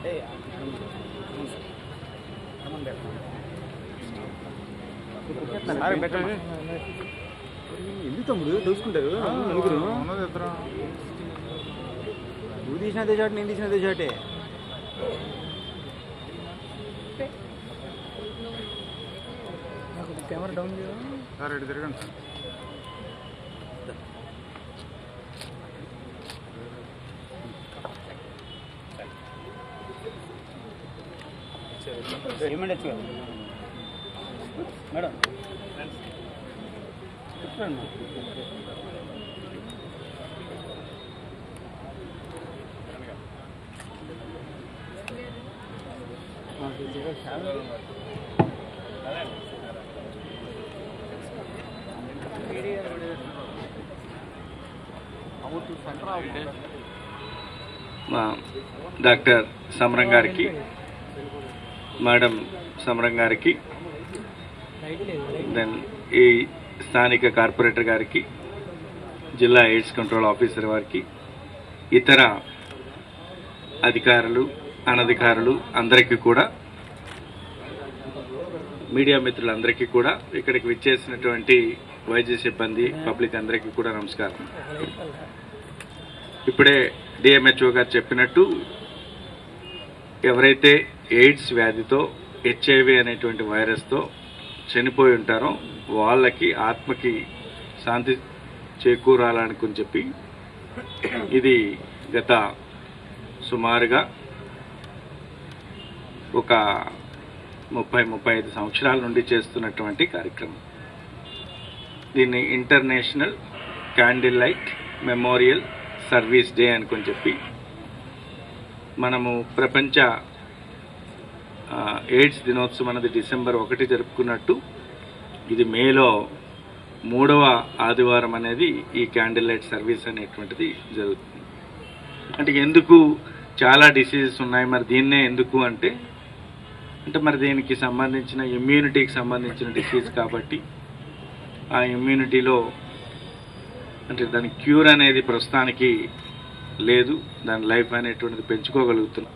ఎందుకు తమ్ముడు దోసుకుంటారు నలుగురు నువ్వు తీసిన అదే షాట్ నేను తీసిన అదే షాటే కెమెరా డౌన్ సార్ ఇటు తిరగండి సార్ ఏమండొచ్చు కదా మేడం చెప్తాను మా డాక్టర్ సమరం గారికి మేడం సమరం గారికి దెన్ ఈ స్థానిక కార్పొరేటర్ గారికి జిల్లా ఎయిడ్స్ కంట్రోల్ ఆఫీసర్ వారికి ఇతర అధికారులు అనధికారులు అందరికీ కూడా మీడియా మిత్రులందరికీ కూడా ఇక్కడికి విచ్చేసినటువంటి వైద్య సిబ్బంది పబ్లిక్ అందరికీ కూడా నమస్కారం ఇప్పుడే డిఎంహెచ్ఓ గారు చెప్పినట్టు ఎవరైతే ఎయిడ్స్ వ్యాధితో హెచ్ఐవి అనేటువంటి వైరస్తో చనిపోయి ఉంటారో వాళ్ళకి ఆత్మకి శాంతి చేకూరాలనుకుని చెప్పి ఇది గత సుమారుగా ఒక ముప్పై ముప్పై ఐదు సంవత్సరాల నుండి చేస్తున్నటువంటి కార్యక్రమం దీన్ని international candle light memorial service day అనుకొని చెప్పి మనము ప్రపంచ ఆ, ఎయిడ్స్ దినోత్సవం అనేది డిసెంబర్ ఒకటి జరుపుకున్నట్టు ఇది మేలో మూడవ ఆదివారం అనేది ఈ క్యాండిల్ లైట్ సర్వీస్ అనేటువంటిది జరుగుతుంది అంటే ఎందుకు చాలా డిసీజెస్ ఉన్నాయి మరి దీన్నే ఎందుకు అంటే అంటే మరి దీనికి సంబంధించిన ఇమ్యూనిటీకి సంబంధించిన డిసీజ్ కాబట్టి ఆ ఇమ్యూనిటీలో అంటే దాని క్యూర్ అనేది ప్రస్తుతానికి లేదు దాని లైఫ్ అనేటువంటిది పెంచుకోగలుగుతున్నాం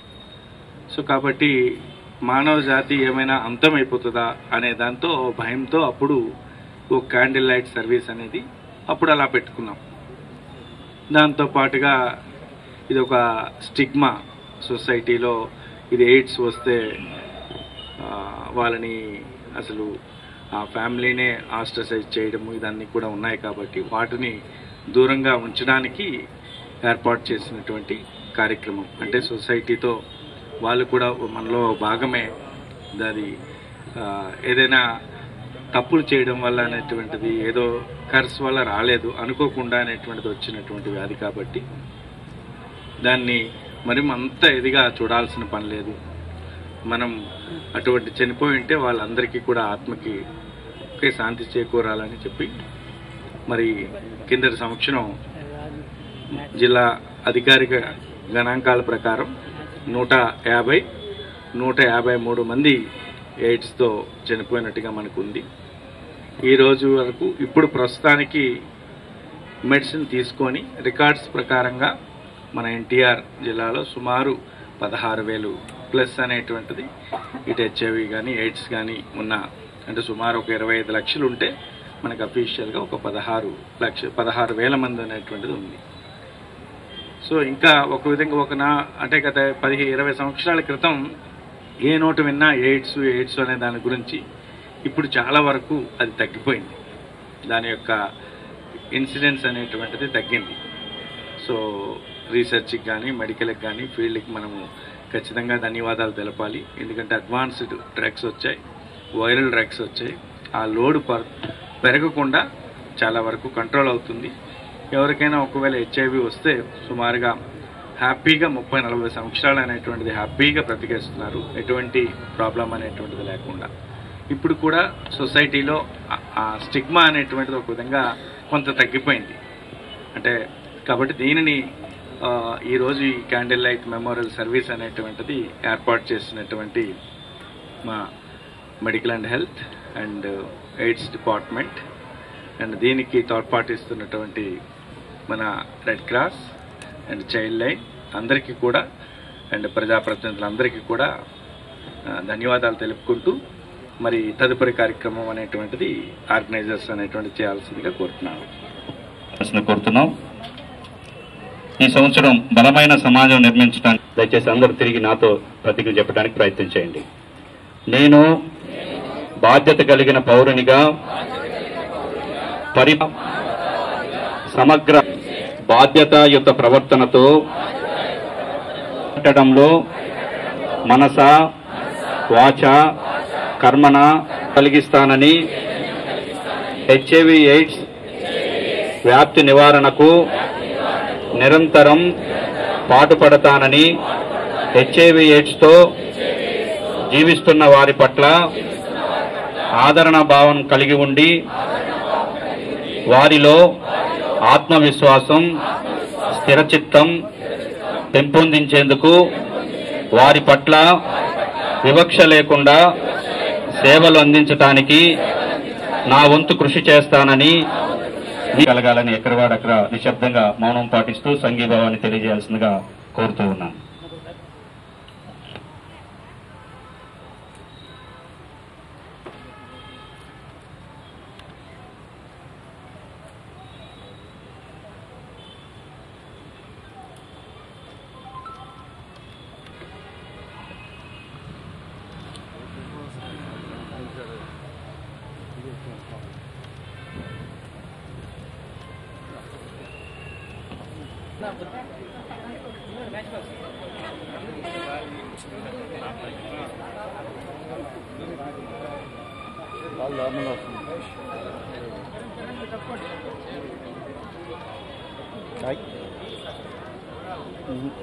సో కాబట్టి మానవ జాతి ఏమైనా అంతమైపోతుందా అనే దాంతో భయంతో అప్పుడు ఓ క్యాండిల్ లైట్ సర్వీస్ అనేది అప్పుడు అలా పెట్టుకున్నాం దాంతో పాటుగా ఇది ఒక స్టిగ్మా సొసైటీలో ఇది ఎయిడ్స్ వస్తే ఆ, వాళ్ళని అసలు ఆ ఫ్యామిలీనే ఆస్ట్రసైజ్ చేయడము ఇదన్నీ కూడా ఉన్నాయి కాబట్టి వాటిని దూరంగా ఉంచడానికి ఏర్పాటు చేసినటువంటి కార్యక్రమం అంటే సొసైటీతో వాళ్ళు కూడా మనలో భాగమే అది ఆ, ఏదైనా తప్పులు చేయడం వల్ల అనేటువంటిది ఏదో కర్స్ వల్ల రాలేదు అనుకోకుండా అనేటువంటిది వచ్చినటువంటి వ్యాధి కాబట్టి దాన్ని మరి అంత ఇదిగా చూడాల్సిన పని లేదు మనం అటువంటి చనిపోయి ఉంటే వాళ్ళందరికీ కూడా ఆత్మకి ఒకే శాంతి చేకూరాలని చెప్పి మరి కిందటి సంవత్సరం జిల్లా అధికారిక గణాంకాల ప్రకారం నూట యాభై నూట యాభై మూడు మంది ఎయిడ్స్తో చనిపోయినట్టుగా మనకు ఉంది ఈ రోజు వరకు ఇప్పుడు ప్రస్తుతానికి మెడిసిన్ తీసుకొని రికార్డ్స్ ప్రకారంగా మన ఎన్టీఆర్ జిల్లాలో సుమారు పదహారు వేలు ప్లస్ అనేటువంటిది ఇటు హెచ్ఐవి కానీ ఎయిడ్స్ కానీ ఉన్న అంటే సుమారు ఒక ఇరవై ఐదు లక్షలు ఉంటే మనకు అఫీషియల్గా ఒక పదహారు లక్ష పదహారు వేల మంది అనేటువంటిది ఉంది సో ఇంకా ఒక విధంగా ఒక నా అంటే గత పదిహేను ఇరవై సంవత్సరాల క్రితం ఏ నోటు విన్నా ఎయిడ్స్ ఎయిడ్స్ అనే దాని గురించి ఇప్పుడు చాలా వరకు అది తగ్గిపోయింది దాని యొక్క ఇన్సిడెన్స్ అనేటువంటిది తగ్గింది సో రీసెర్చ్కి కానీ మెడికల్కి కానీ ఫీల్డ్కి మనము ఖచ్చితంగా ధన్యవాదాలు తెలపాలి ఎందుకంటే అడ్వాన్స్డ్ డ్రగ్స్ వచ్చాయి వైరల్ డ్రగ్స్ వచ్చాయి ఆ లోడ్ పర్ పెరగకుండా చాలా వరకు కంట్రోల్ అవుతుంది ఎవరికైనా ఒకవేళ హెచ్ఐవి వస్తే సుమారుగా హ్యాపీగా ముప్పై నలభై సంవత్సరాలు అనేటువంటిది హ్యాపీగా బ్రతికేస్తున్నారు ఎటువంటి ప్రాబ్లం అనేటువంటిది లేకుండా ఇప్పుడు కూడా సొసైటీలో ఆ- ఆ స్టిగ్మా అనేటువంటిది ఒక విధంగా కొంత తగ్గిపోయింది అంటే కాబట్టి దీనిని ఆ, ఈరోజు ఈ క్యాండిల్ లైట్ మెమోరియల్ సర్వీస్ అనేటువంటిది ఏర్పాటు చేసినటువంటి మా medical and health and AIDS department and దీనికి తోడ్పాటిస్తున్నటువంటి మన red cross and child line అందరికీ కూడా అండ్ ప్రజాప్రతినిధులందరికీ కూడా ఆ, ధన్యవాదాలు తెలుపుకుంటూ మరి తదుపరి కార్యక్రమం అనేటువంటిది ఆర్గనైజర్స్ అనేటువంటి చేయాల్సిందిగా కోరుతున్నాను ప్రశ్న కోరుతున్నాం ఈ సంవత్సరం బలమైన సమాజం నిర్మించడానికి దయచేసి అందరూ తిరిగి నాతో ప్రతిజ్ఞ చెప్పడానికి ప్రయత్నం చేయండి నేను బాధ్యత కలిగిన పౌరునిగా పరి సమగ్ర బాధ్యతాయుత ప్రవర్తనతో పెట్టడంలో మనస వాచ కర్మన కలిగిస్తానని హెచ్ఐవి ఎయిడ్స్ వ్యాప్తి నివారణకు నిరంతరం పాటుపడతానని హెచ్ఐవి ఎయిడ్స్తో జీవిస్తున్న వారి పట్ల ఆదరణ భావం కలిగి ఉండి వారిలో ఆత్మవిశ్వాసం స్థిరచిత్తం పెంపొందించేందుకు వారి పట్ల వివక్ష లేకుండా సేవలు అందించటానికి నా వంతు కృషి చేస్తానని కలగాలని ఎక్కడివాడు అక్కడ నిశ్శబ్దంగా మౌనం పాటిస్తూ సంఘీభావాన్ని తెలియజేయాల్సిందిగా కోరుతూ ఉన్నాను వాళ్ళు దారుణంగా వస్తుంది హాయ్. మ్మ్.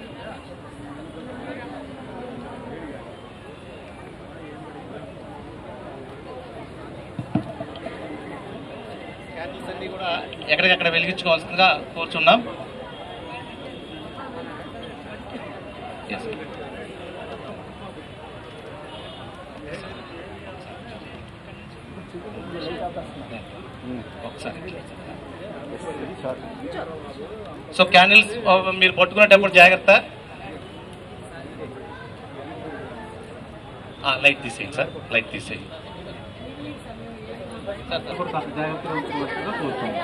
క్యాండిల్స్ అన్ని కూడా ఎక్కడికక్కడ వెలిగించుకోవాల్సిందిగా కోరుచున్నాం Yes. ఒకసారి సో క్యాండిల్స్ మీరు పట్టుకునేటప్పుడు జాగ్రత్త లైట్ తీసేయండి సార్ లైట్ తీసేయండి జాగ్రత్తగా కూర్చోండి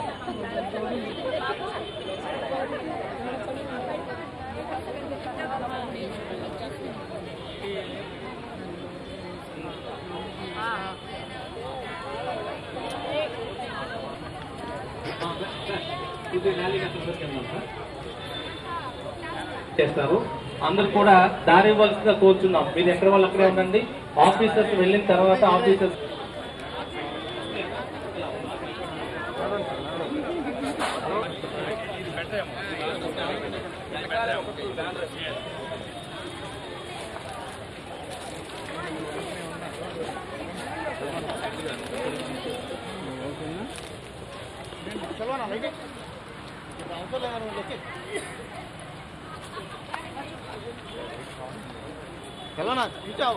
చేస్తారు అందరు కూడా దారి ఇవ్వాల్సిందిగా కోరుచున్నాం మీరు ఎక్కడ వాళ్ళు అక్కడే ఉండండి ఆఫీసర్స్ వెళ్ళిన తర్వాత ఆఫీసర్స్ వెళ్ళనా ఇచ్చావు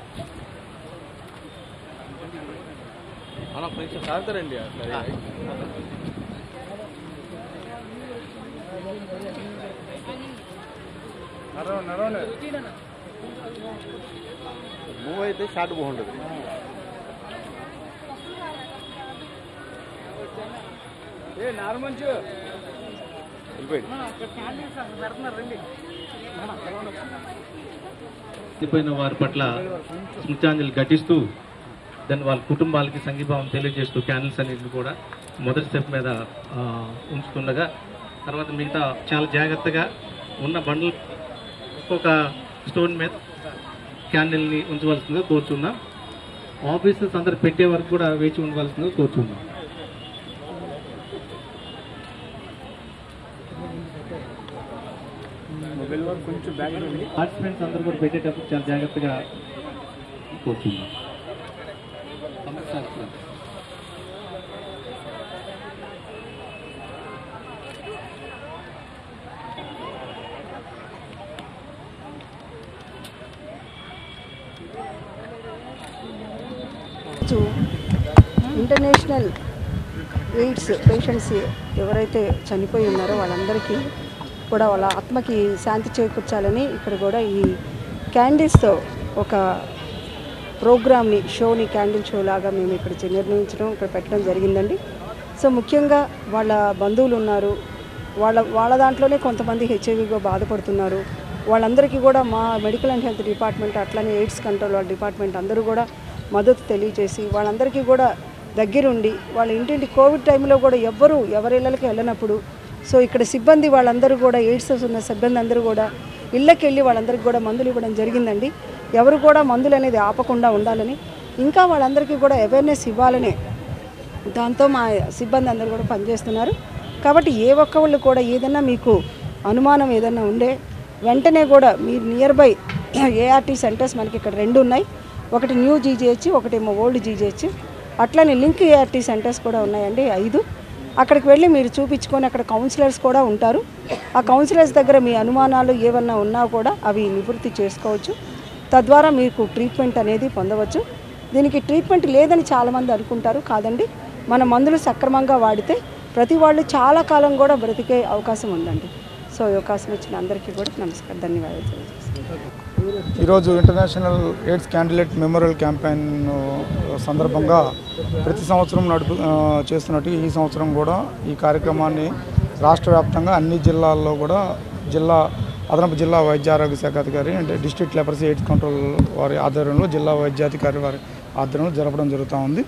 అన్న కొంచెం సాగుతారండి అట్లా మూవ్ అయితే షార్ట్ బాగుంటుంది ఏ నార్మంచు వెళ్ళిపోయింది చనిపోయిన వారి పట్ల స్మృతాంజలి ఘటిస్తూ దాని వాళ్ళ కుటుంబాలకి సంఘీభావం తెలియజేస్తూ క్యాండిల్స్ అన్నింటిని కూడా మొదటి స్టెప్ మీద ఆ, ఉంచుతుండగా తర్వాత మిగతా చాలా జాగ్రత్తగా ఉన్న బండ్లు ఒక స్టోన్ మీద క్యాండిల్ని ఉంచవలసిందిగా కోరుచున్నాం ఆఫీసర్స్ అందరు పెట్టే వరకు కూడా వేచి ఉండవలసిందిగా కోరుచున్నాం మొబైల్ వరకు కొంచెం బ్యాక్ ఉంది పార్టిసిపెంట్స్ అందరూ కూడా పెట్టేటప్పుడు చాలా జాగ్రత్తగా కూర్చున్నాం టు ఇంటర్నేషనల్ ఎయిడ్స్ పేషెంట్స్ ఎవరైతే చనిపోయి ఉన్నారో వాళ్ళందరికీ కూడా వాళ్ళ ఆత్మకి శాంతి చేకూర్చాలని ఇక్కడ కూడా ఈ క్యాండిల్స్తో ఒక ప్రోగ్రామ్ని షోని క్యాండిల్ షో లాగా మేము ఇక్కడ చే- నిర్ణయించడం ఇక్కడ పెట్టడం జరిగిందండి సో ముఖ్యంగా వాళ్ళ బంధువులు ఉన్నారు వాళ్ళ వాళ్ళ దాంట్లోనే కొంతమంది హెచ్ఐవిగా బాధపడుతున్నారు వాళ్ళందరికీ కూడా మా మెడికల్ అండ్ హెల్త్ డిపార్ట్మెంట్ అట్లనే ఎయిడ్స్ కంట్రోల్ వాళ్ళ డిపార్ట్మెంట్ అందరూ కూడా మద్దతు తెలియజేసి వాళ్ళందరికీ కూడా దగ్గరుండి వాళ్ళ ఇంటింటి కోవిడ్ టైంలో కూడా ఎవ్వరూ ఎవరి ఇళ్ళకి వెళ్ళనప్పుడు సో ఇక్కడ సిబ్బంది వాళ్ళందరూ కూడా ఎయిడ్స్ ఉన్న సిబ్బంది అందరూ కూడా ఇళ్ళకి వెళ్ళి వాళ్ళందరికీ కూడా మందులు ఇవ్వడం జరిగిందండి ఎవరు కూడా మందులు అనేది ఆపకుండా ఉండాలని ఇంకా వాళ్ళందరికీ కూడా అవేర్నెస్ ఇవ్వాలనే దాంతో మా సిబ్బంది అందరూ కూడా పనిచేస్తున్నారు కాబట్టి ఏ ఒక్కళ్ళు కూడా ఏదైనా మీకు అనుమానం ఏదైనా ఉండే వెంటనే కూడా మీరు నియర్ బై ఏఆర్టీ సెంటర్స్ మనకి ఇక్కడ రెండు ఉన్నాయి ఒకటి న్యూ జీజీహెచ్ ఒకటేమో ఓల్డ్ జీజీహెచ్ అట్లనే లింక్ ఏఆర్టీ సెంటర్స్ కూడా ఉన్నాయండి ఐదు అక్కడికి వెళ్ళి మీరు చూపించుకొని అక్కడ కౌన్సిలర్స్ కూడా ఉంటారు ఆ కౌన్సిలర్స్ దగ్గర మీ అనుమానాలు ఏమన్నా ఉన్నా కూడా అవి నివృత్తి చేసుకోవచ్చు తద్వారా మీకు ట్రీట్మెంట్ అనేది పొందవచ్చు దీనికి ట్రీట్మెంట్ లేదని చాలామంది అనుకుంటారు కాదండి మన మందులు సక్రమంగా వాడితే ప్రతి వాళ్ళు చాలా కాలం కూడా బ్రతికే అవకాశం ఉందండి సో ఈ అవకాశం ఇచ్చిన అందరికీ కూడా నమస్కారం ధన్యవాదాలు తెలియజేస్తున్నాను ఈరోజు international AIDS candidate memorial campaign సందర్భంగా ప్రతి సంవత్సరం నడుపు ఆ, చేస్తున్నట్టు ఈ సంవత్సరం కూడా ఈ కార్యక్రమాన్ని రాష్ట్ర వ్యాప్తంగా అన్ని జిల్లాల్లో కూడా జిల్లా అదనపు జిల్లా వైద్య ఆరోగ్య శాఖ అధికారి అంటే డిస్ట్రిక్ట్ లెపరసీ ఎయిడ్స్ కంట్రోల్ వారి ఆధ్వర్యంలో జిల్లా వైద్యాధికారి వారి ఆధ్వర్యంలో జరపడం జరుగుతూ ఉంది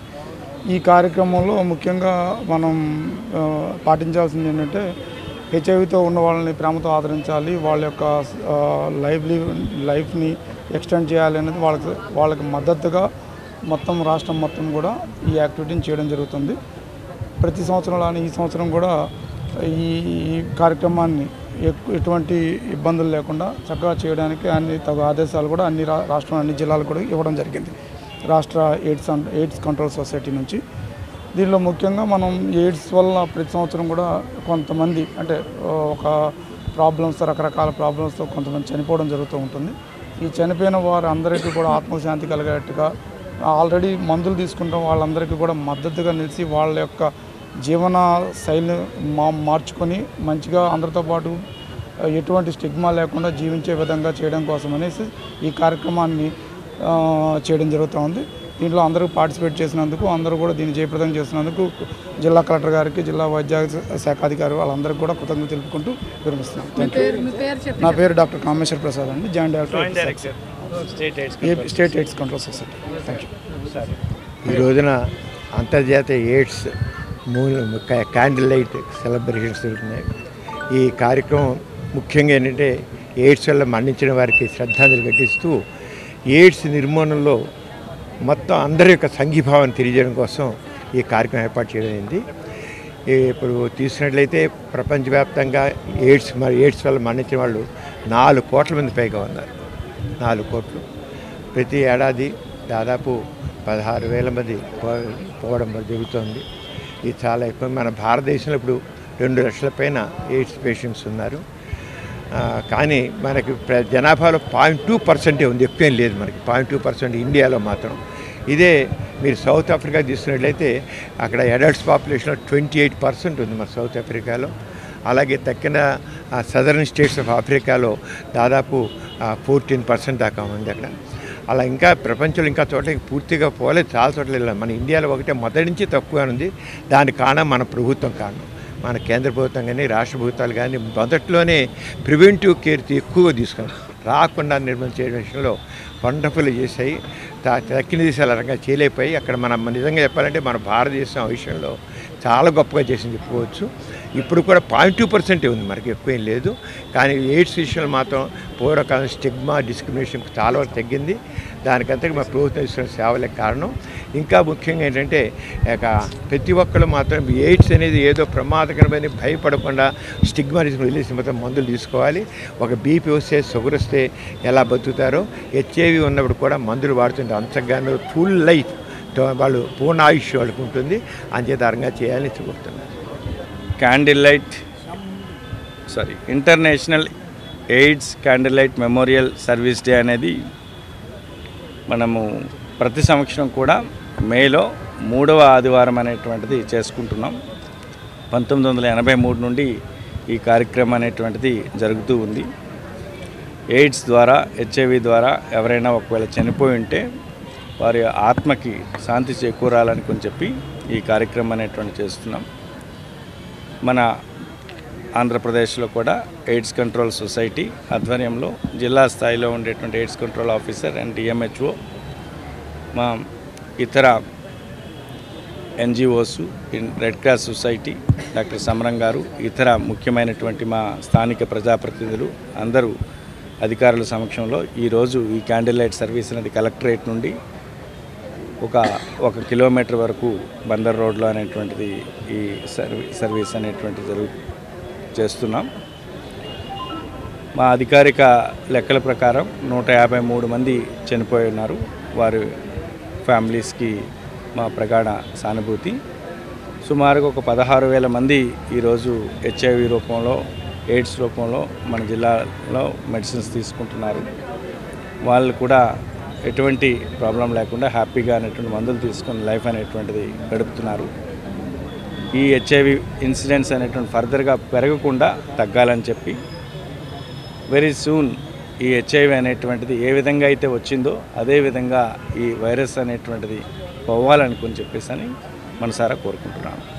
ఈ కార్యక్రమంలో ముఖ్యంగా మనం ఆ, పాటించాల్సింది ఏంటంటే హెచ్ఐవితో ఉన్న వాళ్ళని ప్రేమతో ఆదరించాలి వాళ్ళ యొక్క ఆ, లైవ్లీ లైఫ్ని ఎక్స్టెండ్ చేయాలి అనేది వాళ్ళకి వాళ్ళకి మద్దతుగా మొత్తం రాష్ట్రం మొత్తం కూడా ఈ యాక్టివిటీని చేయడం జరుగుతుంది ప్రతి సంవత్సరంలానే ఈ సంవత్సరం కూడా ఈ ఈ కార్యక్రమాన్ని ఎక్కు ఎటువంటి ఇబ్బందులు లేకుండా చక్కగా చేయడానికి అన్ని తగు ఆదేశాలు కూడా అన్ని రా రాష్ట్రం అన్ని జిల్లాలకు కూడా ఇవ్వడం జరిగింది రాష్ట్ర AIDS and AIDS control society నుంచి దీనిలో ముఖ్యంగా మనం ఎయిడ్స్ వల్ల ప్రతి సంవత్సరం కూడా కొంతమంది అంటే ఆ, ఒక ప్రాబ్లమ్స్ రకరకాల ప్రాబ్లమ్స్తో కొంతమంది చనిపోవడం జరుగుతూ ఉంటుంది ఈ చనిపోయిన వారు అందరికీ కూడా ఆత్మశాంతి కలిగేట్టుగా ఆల్రెడీ మందులు తీసుకుంటాం వాళ్ళందరికీ కూడా మద్దతుగా నిలిచి వాళ్ళ యొక్క జీవన శైలిని మా మార్చుకొని మంచిగా అందరితో పాటు ఆ, ఎటువంటి స్టిగ్మా లేకుండా జీవించే విధంగా చేయడం కోసం అనేసి ఈ కార్యక్రమాన్ని ఆ, చేయడం జరుగుతూ ఉంది దీంట్లో అందరూ పార్టిసిపేట్ చేసినందుకు అందరూ కూడా దీన్ని జయప్రదం చేసినందుకు జిల్లా కలెక్టర్ గారికి జిల్లా వైద్య శాఖ అధికారి వాళ్ళందరికీ కూడా కృతజ్ఞతలు తెలుపుకుంటూ విరమిస్తున్నాను థ్యాంక్ యూ నా పేరు డాక్టర్ కామేశ్వర ప్రసాద్ అండి జాయింట్ డైరెక్టర్ ఏ- state AIDS control society thank you ఈ రోజున అంతర్జాతీయ ఎయిడ్స్ మూల కా- క్యాండిల్ లైట్ సెలబ్రేషన్స్ జరుగుతున్నాయి ఈ కార్యక్రమం ముఖ్యంగా ఏంటంటే ఎయిడ్స్ వల్ల మరణించిన వారికి శ్రద్ధాంజలి ఘటిస్తూ ఎయిడ్స్ నిర్మూలనలో మొత్తం అందరి యొక్క సంఘీభావాన్ని తెలియజేయడం కోసం ఈ కార్యక్రమం ఏర్పాటు చేయడం అయింది ఈ ఇప్పుడు తీసుకున్నట్లయితే ప్రపంచవ్యాప్తంగా ఎయిడ్స్ మరి ఎయిడ్స్ వల్ల మరణించిన వాళ్ళు నాలుగు కోట్ల మంది పైగా ఉన్నారు నాలుగు కోట్లు ప్రతి ఏడాది దాదాపు పదహారు వేల మంది పో- పోవడం జరుగుతుంది ఇది చాలా ఎక్కువ మన భారతదేశంలో ఇప్పుడు రెండు లక్షల పైన ఎయిడ్స్ పేషెంట్స్ ఉన్నారు ఆ, కానీ మనకి ప్ర- జనాభాలో పాయింట్ టూ పర్సెంటే ఉంది ఎక్కువేం లేదు మనకి పాయింట్ టూ పర్సెంట్ ఇండియాలో మాత్రం ఇదే మీరు సౌత్ ఆఫ్రికా తీసుకున్నట్లయితే అక్కడ అడల్ట్స్ పాపులేషన్లో ట్వంటీ ఎయిట్ పర్సెంట్ ఉంది మన సౌత్ ఆఫ్రికాలో అలాగే తక్కిన సదరన్ స్టేట్స్ ఆఫ్ ఆఫ్రికాలో దాదాపు ఫోర్టీన్ పర్సెంట్ దాకా ఉంది అక్కడ అలా ఇంకా ప్రపంచంలో ఇంకా చోట్ల పూర్తిగా పోలేదు చాలా చోట్ల వెళ్ళాం మన ఇండియాలో ఒకటే మొదటి నుంచి తక్కువ ఉంది దానికి కారణం మన ప్రభుత్వం కారణం మన కేంద్ర ప్రభుత్వం కానీ రాష్ట్ర ప్రభుత్వాలు కానీ మొదట్లోనే ప్రివెంటివ్ కేర్ ఎక్కువగా తీసుకున్నాం రాకుండా నిర్మాణం చేయడం విషయంలో వండర్ఫుల్ చేశాయి తా- తక్కిన దేశాల రకంగా చేయలేకపోయి అక్కడ మనం నిజంగా చెప్పాలంటే మన భారతదేశం ఆ విషయంలో చాలా గొప్పగా చేసింది చెప్పుకోవచ్చు ఇప్పుడు కూడా పాయింట్ టూ పర్సెంటే ఉంది మనకి ఎక్కువేం లేదు కానీ ఎయిడ్స్ విషయంలో మాత్రం పూర్వకాలం స్టిగ్మా డిస్క్రిమినేషన్ చాలా వరకు తగ్గింది దానికంతా మా ప్రభుత్వం ఇస్తున్న సేవలే కారణం ఇంకా ముఖ్యంగా ఏంటంటే ఇక ప్రతి ఒక్కరు మాత్రం ఎయిడ్స్ అనేది ఏదో ప్రమాదకరమైన భయపడకుండా స్టిగ్మా రిలీజ్ మొత్తం మందులు తీసుకోవాలి ఒక బీపీ వస్తే షుగర్ వస్తే ఎలా బతుకుతారో హెచ్ఐవి ఉన్నప్పుడు కూడా మందులు వాడుతుంటే అంతగానో ఫుల్ లైఫ్ వాళ్ళు పూర్ణ ఆయుష్ వాళ్ళకు ఉంటుంది అంచేతారంగా చేయాలని కోరుతున్నాను candle light sorry international AIDS candle light memorial service day అనేది మనము ప్రతి సంవత్సరం కూడా మేలో మూడవ ఆదివారం అనేటువంటిది చేసుకుంటున్నాం పంతొమ్మిది వందల ఎనభై మూడు నుండి ఈ కార్యక్రమం అనేటువంటిది జరుగుతూ ఉంది ఎయిడ్స్ ద్వారా హెచ్ఐవి ద్వారా ఎవరైనా ఒకవేళ చనిపోయి ఉంటే వారి ఆత్మకి శాంతి చేకూరాలని కొని చెప్పి ఈ కార్యక్రమం అనేటువంటి చేస్తున్నాం మన ఆంధ్రప్రదేశ్లో కూడా ఎయిడ్స్ కంట్రోల్ సొసైటీ ఆధ్వర్యంలో జిల్లా స్థాయిలో ఉండేటువంటి AIDS control officer and DMHO మా ఇతర NGOs red cross society doctor Samaram గారు ఇతర ముఖ్యమైనటువంటి మా స్థానిక ప్రజాప్రతినిధులు అందరూ అధికారుల సమక్షంలో ఈరోజు ఈ క్యాండిల్ లైట్ సర్వీస్ అనేది కలెక్టరేట్ నుండి ఒక ఒక కిలోమీటర్ వరకు బందర్ రోడ్లో అనేటువంటిది ఈ సర్వీ సర్వీస్ అనేటువంటిది జరుగు చేస్తున్నాం మా అధికారిక లెక్కల ప్రకారం నూట యాభై మూడు మంది చనిపోయి ఉన్నారు వారి ఫ్యామిలీస్కి మా ప్రగాఢ సానుభూతి సుమారుగా ఒక పదహారు వేల మంది ఈరోజు హెచ్ఐవి రూపంలో ఎయిడ్స్ రూపంలో మన జిల్లాలో మెడిసిన్స్ తీసుకుంటున్నారు వాళ్ళు కూడా ఎటువంటి ప్రాబ్లం లేకుండా హ్యాపీగా అనేటువంటి మందులు తీసుకుని లైఫ్ అనేటువంటిది గడుపుతున్నారు ఈ హెచ్ఐవి ఇన్సిడెంట్స్ అనేటువంటి ఫర్దర్గా పెరగకుండా తగ్గాలని చెప్పి వెరీ సూన్ ఈ హెచ్ఐవి అనేటువంటిది ఏ విధంగా అయితే వచ్చిందో అదే విధంగా ఈ వైరస్ అనేటువంటిది పోవాలనుకుని చెప్పేసి అని మనసారా కోరుకుంటున్నాను